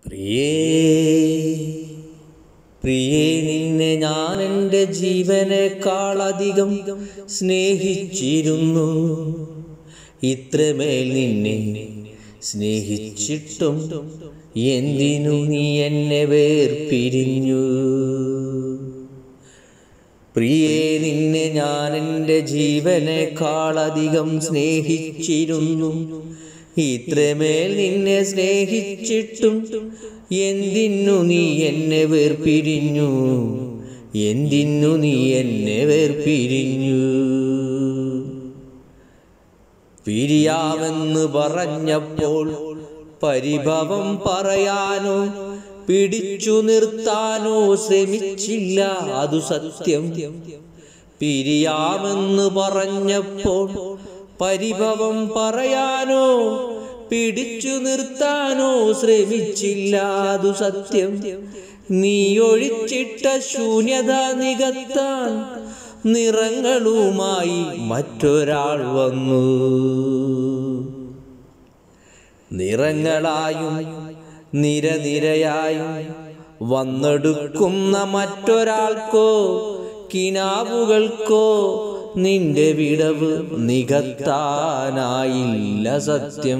പ്രിയേ പ്രിയേ നിന്നെ ഞാൻ എൻ്റെ ജീവനേക്കാളധികം സ്നേഹിച്ചിരുന്നു ഇത്രമേൽ നിന്നെ സ്നേഹിച്ചിട്ടും എന്തിനു നീ എന്നെ വേർപിരിഞ്ഞു പ്രിയേ നിന്നെ ഞാൻ എൻ്റെ ജീവനേക്കാളധികം സ്നേഹിച്ചിരുന്നു ഇത്രമേൽ നിന്നെ സ്നേഹിച്ചിട്ടും എന്തിനു നീ എന്നെ വേർപിരിഞ്ഞു എന്തിനു നീ എന്നെ വേർപിരിഞ്ഞു പിരിയാമെന്ന് പറഞ്ഞപ്പോൾ പരിഭവം പറയാനോ പിടിച്ചു നിർത്താനോ ശ്രമിച്ചില്ല അതു സത്യം പിരിയാമെന്ന് പറഞ്ഞപ്പോൾ പരിഭവം പറയാനോ പിടിച്ചു നിർത്താനോ ശ്രമിച്ചില്ല അതു സത്യം നീ ഒഴിച്ചിട്ട ശൂന്യത നികത്താൻ നിറങ്ങളുമായി മറ്റൊരാൾ വന്നു നിറങ്ങളായും നിരനിരയായും വന്നെടുക്കുന്ന മറ്റൊരാൾക്കോ കിനാവുകൾക്കോ നിന്റെ വിടവ് നികത്താനായില്ല സത്യം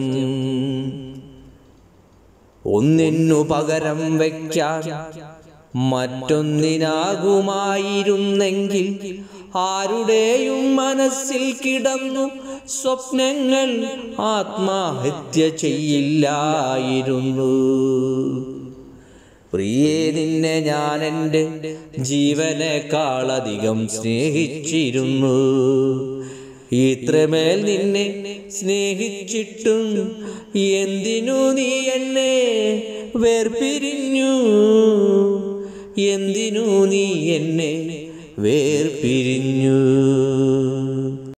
ഒന്നിനു പകരം വയ്ക്കാൻ മറ്റൊന്നിനാകുമായിരുന്നെങ്കിൽ ആരുടെയും മനസ്സിൽ കിടന്നു സ്വപ്നങ്ങൾ ആത്മഹത്യ ചെയ്യില്ലായിരുന്നു പ്രിയേ നിന്നെ ഞാൻ എൻ്റെ ജീവനേക്കാളധികം സ്നേഹിച്ചിരുന്നു ഇത്രമേൽ നിന്നെ സ്നേഹിച്ചിട്ടും എന്തിനു നീ എന്നെ വേർപിരിഞ്ഞു എന്തിനു നീ എന്നെ വേർപിരിഞ്ഞു